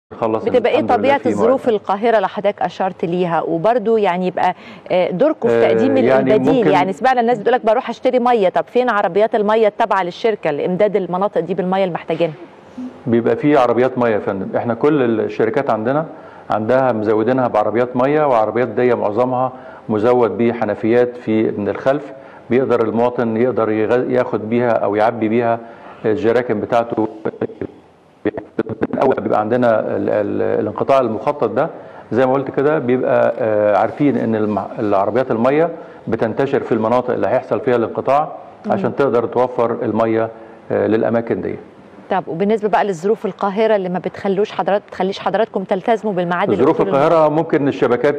نخلص بتبقى ايه الحمد لله طبيعه في الظروف مواعيد. القاهره اللي حضرتك اشرت ليها وبرده يعني يبقى آه، دوركم في آه، تقديم يعني البديل ممكن- يعني سمعنا الناس بتقول لك بروح اشتري ميه طب فين عربيات الميه التابعه للشركه لامداد المناطق دي بالميه اللي محتاجينها بيبقى في عربيات ميه يا فندم احنا كل الشركات عندنا عندها مزودينها بعربيات ميه وعربيات دي معظمها مزود بحنفيات في من الخلف بيقدر المواطن يقدر يغ- ياخد بيها او يعبي بيها الجراكن بتاعته الاول بيبقى عندنا ال ال الانقطاع المخطط ده زي ما قلت كده بيبقى آه، عارفين ان الم- العربيات الميه بتنتشر في المناطق اللي هيحصل فيها الانقطاع عشان تقدر توفر الميه آه، للاماكن دي طب وبالنسبه بقى للظروف القاهره اللي ما بتخلوش حضرات تخليش حضراتكم تلتزموا بالميعاد اللي ظروف قلتوا لنا؟ القاهرة ممكن الشبكات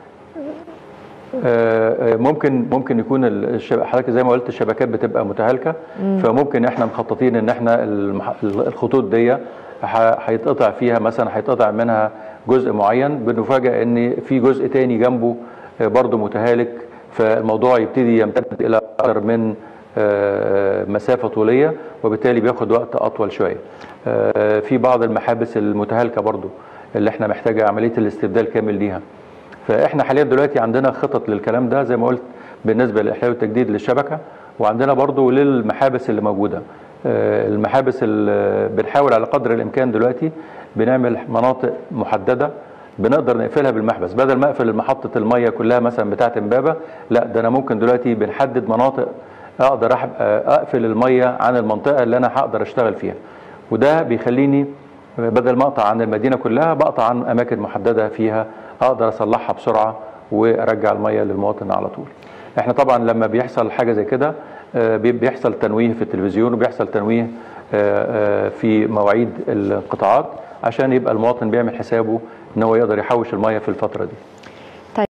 آه، آه، ممكن ممكن يكون ال- الشب- حضرتك زي ما قلت الشبكات بتبقى متهالكه فممكن احنا مخططين ان احنا المح- الخطوط دي ح- هيتقطع فيها مثلا هيتقطع منها جزء معين بنفاجئ ان في جزء تاني جنبه آه، برضه متهالك فالموضوع يبتدي يمتد الى اكثر من آه، مسافه طوليه وبالتالي بياخد وقت اطول شويه. آه، في بعض المحابس المتهالكه برضه اللي احنا محتاجه عمليه الاستبدال كامل ليها. فاحنا حاليا دلوقتي عندنا خطط للكلام ده زي ما قلت بالنسبه للاحياء والتجديد للشبكه وعندنا برضو للمحابس اللي موجوده آه، المحابس اللي بنحاول على قدر الامكان دلوقتي بنعمل مناطق محدده بنقدر نقفلها بالمحبس بدل ما اقفل محطه الميه كلها مثلا بتاعه امبابه لا ده انا ممكن دلوقتي بنحدد مناطق اقدر أحب اقفل الميه عن المنطقه اللي انا هقدر اشتغل فيها وده بيخليني بدل ما اقطع عن المدينه كلها بقطع عن اماكن محدده فيها اقدر اصلحها بسرعه وارجع الميه للمواطن على طول. احنا طبعا لما بيحصل حاجه زي كده آه، بي- بيحصل تنويه في التلفزيون وبيحصل تنويه آه، آه، في مواعيد القطاعات عشان يبقى المواطن بيعمل حسابه ان هو يقدر يحوش الميه في الفتره دي.